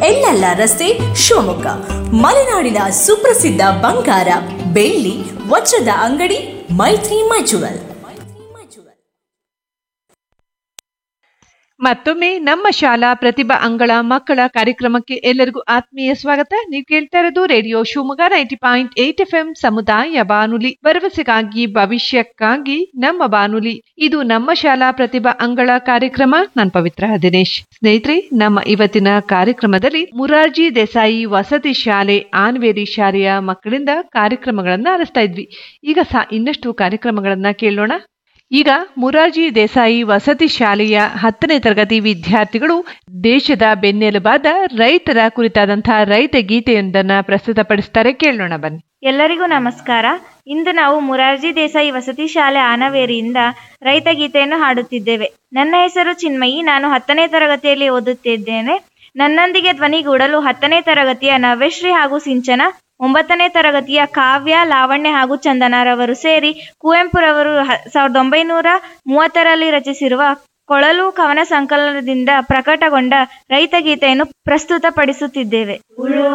ಎಲ್ಲೆಲ್ಲ ರಸ್ತೆ ಶಿವಮೊಗ್ಗ ಮಲೆನಾಡಿನ ಸುಪ್ರಸಿದ್ಧ ಬಂಗಾರ ಬೆಳ್ಳಿ ವಜ್ರದ ಅಂಗಡಿ ಮೈತ್ರಿ ಮಜುವಲ್ ಮತ್ತೊಮ್ಮೆ ನಮ್ಮ ಶಾಲಾ ಪ್ರತಿಭಾ ಅಂಗಳ ಮಕ್ಕಳ ಕಾರ್ಯಕ್ರಮಕ್ಕೆ ಎಲ್ಲರಿಗೂ ಆತ್ಮೀಯ ಸ್ವಾಗತ ನೀವು ಕೇಳ್ತಾ ಇರೋದು radio Shivamogga ninety point eight F M ಸಮುದಾಯ ಬಾನುಲಿ ಭರವಸೆಗಾಗಿ ಭವಿಷ್ಯಕ್ಕಾಗಿ ನಮ್ಮ ಬಾನುಲಿ ಇದು ನಮ್ಮ ಶಾಲಾ ಪ್ರತಿಭಾ ಅಂಗಳ ಕಾರ್ಯಕ್ರಮ ನಾನು ಪವಿತ್ರ ದಿನೇಶ್ ಸ್ನೇಹಿತರೆ ನಮ್ಮ ಇವತ್ತಿನ ಕಾರ್ಯಕ್ರಮದಲ್ಲಿ ಮುರಾರ್ಜಿ ದೇಸಾಯಿ ವಸತಿ ಶಾಲೆ ಆನ್ವೇರಿ ಶಾಲೆಯ ಮಕ್ಕಳಿಂದ ಕಾರ್ಯಕ್ರಮಗಳನ್ನ ಆರಿಸ್ತಾ ಇದ್ವಿ ಈಗ ಸಹ ಇನ್ನಷ್ಟು ಕಾರ್ಯಕ್ರಮಗಳನ್ನ ಕೇಳೋಣ ಈಗ ಮುರಾರ್ಜಿ ದೇಸಾಯಿ ವಸತಿ ಶಾಲೆಯ ಹತ್ತನೇ ತರಗತಿ ವಿದ್ಯಾರ್ಥಿಗಳು ದೇಶದ ಬೆನ್ನೆಲುಬಾದ ರೈತರ ಕುರಿತಾದಂತಹ ರೈತ ಗೀತೆಯೊಂದನ್ನ ಪ್ರಸ್ತುತಪಡಿಸ್ತಾರೆ ಕೇಳೋಣ ಬನ್ನಿ ಎಲ್ಲರಿಗೂ ನಮಸ್ಕಾರ ಇಂದು ನಾವು ಮುರಾರ್ಜಿ ದೇಸಾಯಿ ವಸತಿ ಶಾಲೆ ಆನವೇರಿಯಿಂದ ರೈತ ಗೀತೆಯನ್ನು ಹಾಡುತ್ತಿದ್ದೇವೆ ನನ್ನ ಹೆಸರು ಚಿನ್ಮಯಿ ನಾನು ಹತ್ತನೇ ತರಗತಿಯಲ್ಲಿ ಓದುತ್ತಿದ್ದೇನೆ ನನ್ನೊಂದಿಗೆ ಧ್ವನಿಗೂಡಲು ಹತ್ತನೇ ತರಗತಿಯ ನವ್ಯಶ್ರೀ ಹಾಗೂ ಸಿಂಚನ ಒಂಬತ್ತನೇ ತರಗತಿಯ ಕಾವ್ಯ ಲಾವಣ್ಯ ಹಾಗೂ ಚಂದನರವರು ಸೇರಿ ಕುವೆಂಪುರವರು ಹ- ಸಾವಿರದ ಒಂಬೈನೂರ ಮೂವತ್ತರಲ್ಲಿ ರಚಿಸಿರುವ ಕೊಳಲು ಕವನ ಸಂಕಲನದಿಂದ ಪ್ರಕಟಗೊಂಡ ರೈತ ಗೀತೆಯನ್ನು ಪ್ರಸ್ತುತಪಡಿಸುತ್ತಿದ್ದೇವೆ ಉಳುವ